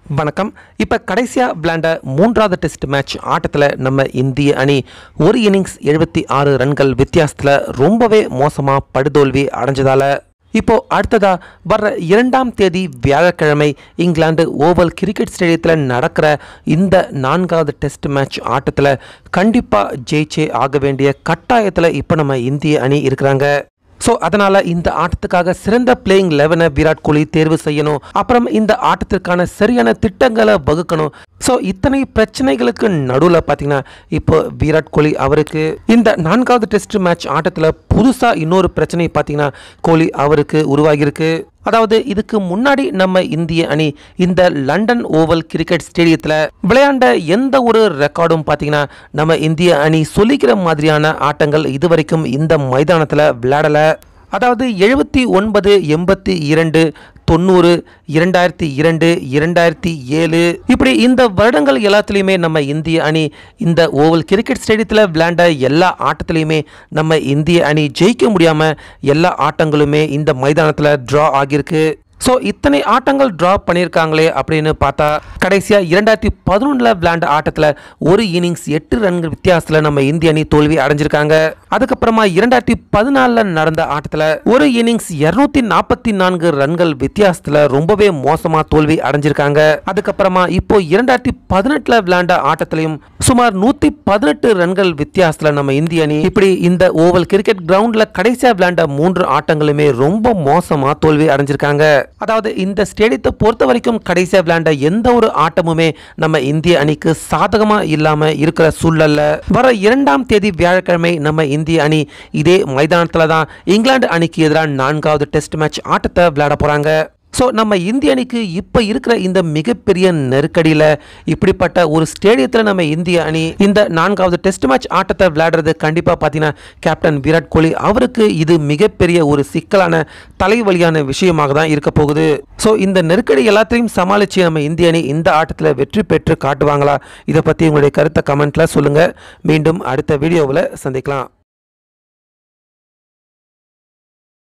வணக்கம் இப்போ கடைசியாக விளையாண்ட மூன்றாவது டெஸ்ட் மேட்ச் ஆட்டத்தில் நம்ம இந்திய அணி ஒரு இன்னிங்ஸ் எழுபத்தி ஆறு ரன்கள் வித்தியாசத்தில் ரொம்பவே மோசமாக படுதோல்வி அடைஞ்சதால இப்போ அடுத்ததா வர்ற இரண்டாம் தேதி வியாழக்கிழமை இங்கிலாந்து ஓவல் கிரிக்கெட் ஸ்டேடியத்தில் நடக்கிற இந்த நான்காவது டெஸ்ட் மேட்ச் ஆட்டத்தில் கண்டிப்பாக ஜெயிச்சே ஆக வேண்டிய கட்டாயத்தில் இப்போ நம்ம இந்திய அணி இருக்கிறாங்க ஸோ அதனால் இந்த ஆட்டத்துக்காக சிறந்த பிளேயிங் லெவனை விராட் கோலி தேர்வு செய்யணும் அப்புறம் இந்த ஆட்டத்திற்கான சரியான திட்டங்களை வகுக்கணும் ஸோ இத்தனை பிரச்சனைகளுக்கு நடுவில் பார்த்தீங்கன்னா இப்போ விராட் கோலி அவருக்கு இந்த நான்காவது டெஸ்ட் மேட்ச் ஆட்டத்தில் புதுசாக இன்னொரு பிரச்சனை பார்த்தீங்கன்னா கோலி அவருக்கு உருவாகியிருக்கு அதாவது இதுக்கு முன்னாடி நம்ம இந்திய அணி இந்த லண்டன் ஓவல் கிரிக்கெட் ஸ்டேடியத்தில் விளையாண்ட எந்த ஒரு ரெக்கார்டும் பார்த்தீங்கன்னா நம்ம இந்திய அணி சொல்லிக்கிற மாதிரியான ஆட்டங்கள் இதுவரைக்கும் இந்த மைதானத்தில் விளையாடலை அதாவது எழுபத்தி ஒன்பது எண்பத்தி இரண்டு தொண்ணூறு இரண்டாயிரத்தி இரண்டு இரண்டாயிரத்தி ஏழு இப்படி இந்த வருடங்கள் எல்லாத்துலேயுமே நம்ம இந்திய அணி இந்த ஓவல் கிரிக்கெட் ஸ்டேடியத்தில் விளையாண்ட எல்லா ஆட்டத்துலேயுமே நம்ம இந்திய அணி ஜெயிக்க முடியாமல் எல்லா ஆட்டங்களுமே இந்த மைதானத்தில் ட்ரா ஆகியிருக்கு ஸோ இத்தனை ஆட்டங்கள் ட்ரா பண்ணியிருக்காங்களே அப்படின்னு பார்த்தா கடைசியாக இரண்டாயிரத்தி பதினொன்றில் விளையாண்ட ஆட்டத்தில் ஒரு இன்னிங்ஸ் எட்டு ரன்கள் வித்தியாசத்தில் நம்ம இந்திய அணி தோல்வி அடைஞ்சிருக்காங்க அதுக்கப்புறமா இரண்டாயிரத்தி பதினாலில் நடந்த ஆட்டத்தில் ஒரு இன்னிங்ஸ் இரநூத்தி நாற்பத்தி நான்கு ரன்கள் வித்தியாசத்தில் ரொம்பவே மோசமாக தோல்வி அடைஞ்சிருக்காங்க அதுக்கப்புறமா இப்போ இரண்டாயிரத்தி பதினெட்டில் விளையாண்ட ஆட்டத்திலையும் சுமார் நூற்றி பதினெட்டு ரன்கள் வித்தியாசத்தில் நம்ம இந்திய அணி இப்படி இந்த ஓவல் கிரிக்கெட் கிரவுண்டில் கடைசியாக விளையாண்ட மூன்று ஆட்டங்களுமே ரொம்ப மோசமாக தோல்வி அடைஞ்சிருக்காங்க அதாவது இந்த ஸ்டேடியத்தை பொறுத்த வரைக்கும் கடைசியாக விளையாண்ட எந்த ஒரு ஆட்டமுமே நம்ம இந்திய அணிக்கு சாதகமாக இல்லாமல் இருக்கிற சூழல்ல வர இரண்டாம் தேதி வியாழக்கிழமை நம்ம இந்திய அணி இதே மைதானத்தில் தான் இங்கிலாந்து அணிக்கு எதிராக நான்காவது டெஸ்ட் மேட்ச் ஆட்டத்தை விளையாட போகிறாங்க ஸோ நம்ம இந்திய அணிக்கு இப்போ இருக்கிற இந்த மிகப்பெரிய நெருக்கடியில் இப்படிப்பட்ட ஒரு ஸ்டேடியத்தில் நம்ம இந்திய அணி இந்த நான்காவது டெஸ்ட் மேட்ச் ஆட்டத்தை விளையாடுறது கண்டிப்பாக பார்த்தீங்கன்னா கேப்டன் விராட் கோலி அவருக்கு இது மிகப்பெரிய ஒரு சிக்கலான தலைவலியான விஷயமாக தான் இருக்க போகுது ஸோ இந்த நெருக்கடி எல்லாத்தையும் சமாளித்து நம்ம இந்திய அணி இந்த ஆட்டத்தில் வெற்றி பெற்று காட்டுவாங்களா இதை பற்றி உங்களுடைய கருத்தை கமெண்ட்டில் சொல்லுங்கள் மீண்டும் அடுத்த வீடியோவில் சந்திக்கலாம்